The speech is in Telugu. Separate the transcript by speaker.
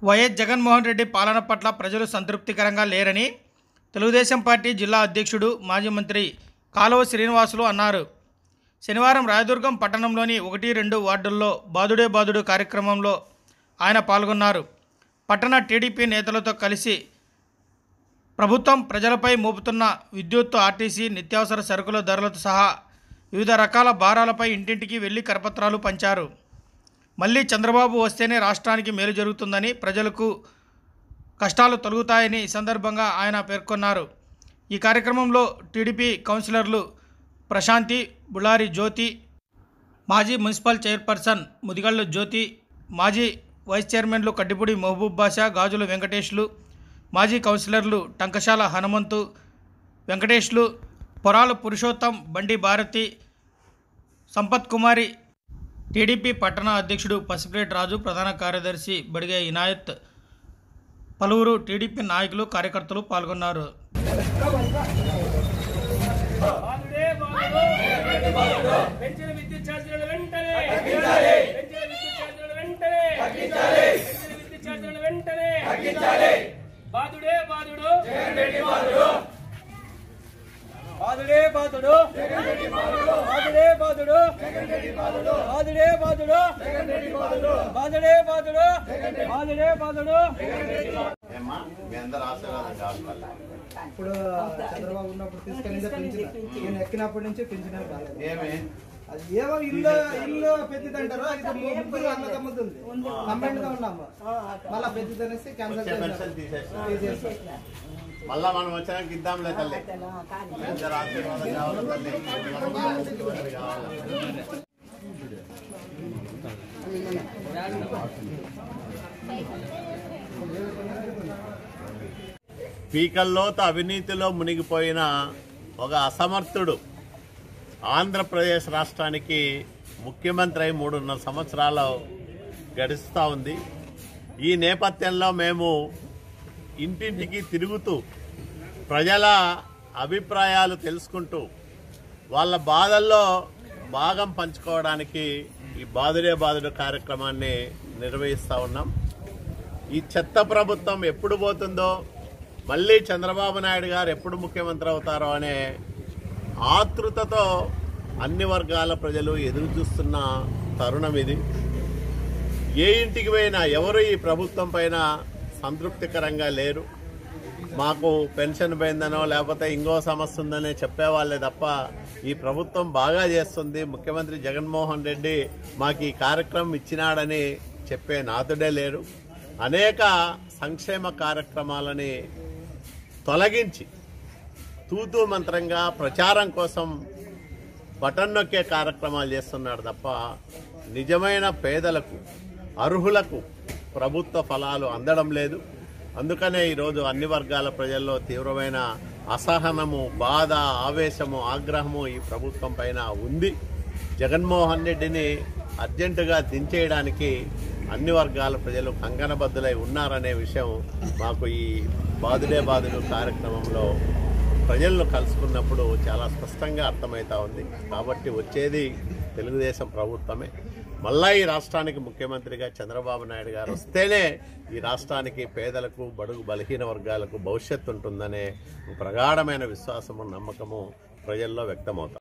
Speaker 1: వైఎస్ జగన్మోహన్ రెడ్డి పాలన పట్ల ప్రజలు సంతృప్తికరంగా లేరని తెలుగుదేశం పార్టీ జిల్లా అధ్యక్షుడు మాజీ మంత్రి కాలువ శ్రీనివాసులు అన్నారు శనివారం రాయదుర్గం పట్టణంలోని ఒకటి రెండు వార్డుల్లో బాదుడే బాదుడు కార్యక్రమంలో ఆయన పాల్గొన్నారు పట్టణ టీడీపీ నేతలతో కలిసి ప్రభుత్వం ప్రజలపై మోపుతున్న విద్యుత్ ఆర్టీసీ నిత్యావసర సరుకుల ధరలతో సహా వివిధ రకాల భారాలపై ఇంటింటికి వెళ్లి కరపత్రాలు పంచారు మళ్ళీ చంద్రబాబు వస్తేనే రాష్ట్రానికి మేలు జరుగుతుందని ప్రజలకు కష్టాలు తొలగుతాయని ఈ సందర్భంగా ఆయన పేర్కొన్నారు ఈ కార్యక్రమంలో టీడీపీ కౌన్సిలర్లు ప్రశాంతి బుళారి జ్యోతి మాజీ మున్సిపల్ చైర్పర్సన్ ముదిగళ్ళు జ్యోతి మాజీ వైస్ చైర్మన్లు కడ్డిపూడి మహబూబ్ బాషా గాజుల వెంకటేష్లు మాజీ కౌన్సిలర్లు టంకశాల హనుమంతు వెంకటేష్లు పొరాలు పురుషోత్తం బండి భారతి సంపత్ కుమారి టీడీపీ పట్టణ అధ్యక్షుడు పసిపిరెడ్డి రాజు ప్రధాన కార్యదర్శి బడిగే ఇనాయత్ పలువురు టీడీపీ నాయకులు కార్యకర్తలు పాల్గొన్నారు
Speaker 2: పెంచిన విద్యుత్ ఛార్జీలను వెంటనే పెంచిన విద్యుత్ ఛార్జీలను వెంటనే పెంచిన విద్యుత్ ఛార్జీలను వెంటనే బాధుడే బాధుడు బాధుడే బాధుడు బాధుడే బాధుడు బాధుడే బాధుడు బాధుడే బాధుడు బాధుడే బాధుడు
Speaker 3: ఏమ్మా మీ అందరు ఆశీర్వాదం కావాలి మళ్ళీ.
Speaker 4: ఇప్పుడు చంద్రబాబు ఉన్నప్పుడు తీసుకెళ్ళిందే పెంచిన నేను ఎక్కినప్పటి నుంచి పెంచిన రాలేదు
Speaker 3: ఏమి
Speaker 4: అది ఏమో ఇల్లు ఇల్లు పెద్దది అంటారు అది ము- ముగ్గురు అన్న తమ్ముతుంది కంబైండ్ గా ఉన్నాము మళ్ళా పెద్దది అనేసి క్యాన్సల్
Speaker 3: వచ్చే పెన్షన్ తీసేసిన
Speaker 4: చేసేసి
Speaker 3: మళ్ళా మనం వచ్చినాక ఇద్దాంలే తల్లి మీ అందరు ఆశీర్వాదం కావాలి తల్లి ముఖ్యమంత్రి కావాలి పీకల్లోత అవినీతిలో మునిగిపోయిన ఒక అసమర్థుడు ఆంధ్రప్రదేశ్ రాష్ట్రానికి ముఖ్యమంత్రి అయి మూడున్నర సంవత్సరాలు గడుస్తూ ఉంది ఈ నేపథ్యంలో మేము ఇంటింటికి తిరుగుతూ ప్రజల అభిప్రాయాలు తెలుసుకుంటూ వాళ్ళ బాధల్లో భాగం పంచుకోవడానికి ఈ బాదుడే బాదుడు కార్యక్రమాన్ని నిర్వహిస్తూ ఉన్నాం ఈ చెత్త ప్రభుత్వం ఎప్పుడు పోతుందో మళ్ళీ చంద్రబాబు నాయుడు గారు ఎప్పుడు ముఖ్యమంత్రి అవుతారో అనే ఆతృతతో అన్ని వర్గాల ప్రజలు ఎదురు చూస్తున్న తరుణం ఇది ఏ ఇంటికి పోయినా ఎవరు ఈ ప్రభుత్వం పైన సంతృప్తికరంగా లేరు మాకు పెన్షన్ పోయిందనో లేకపోతే ఇంకో సమస్య ఉందనే చెప్పేవాళ్ళే తప్ప ఈ ప్రభుత్వం బాగా చేస్తుంది ముఖ్యమంత్రి జగన్మోహన్ రెడ్డి మాకు ఈ కార్యక్రమం ఇచ్చినాడని చెప్పే నాతుడే లేరు అనేక సంక్షేమ కార్యక్రమాలని తొలగించి తూతూ మంత్రంగా ప్రచారం కోసం బటన్ నొక్కే కార్యక్రమాలు చేస్తున్నాడు తప్ప నిజమైన పేదలకు అర్హులకు ప్రభుత్వ ఫలాలు అందడం లేదు అందుకనే ఈరోజు అన్ని వర్గాల ప్రజల్లో తీవ్రమైన అసహనము బాధ ఆవేశము ఆగ్రహము ఈ ప్రభుత్వం పైన ఉంది జగన్మోహన్ రెడ్డిని అర్జెంటుగా దించేయడానికి అన్ని వర్గాల ప్రజలు కంకణబద్దులై ఉన్నారనే విషయం మాకు ఈ బాదుడే బాదుడు కార్యక్రమంలో ప్రజలను కలుసుకున్నప్పుడు చాలా స్పష్టంగా అర్థమవుతా ఉంది కాబట్టి వచ్చేది తెలుగుదేశం ప్రభుత్వమే మళ్ళా ఈ రాష్ట్రానికి ముఖ్యమంత్రిగా చంద్రబాబు నాయుడు గారు వస్తేనే ఈ రాష్ట్రానికి పేదలకు బడుగు బలహీన వర్గాలకు భవిష్యత్తు ఉంటుందనే ప్రగాఢమైన విశ్వాసము నమ్మకము ప్రజల్లో వ్యక్తమవుతాం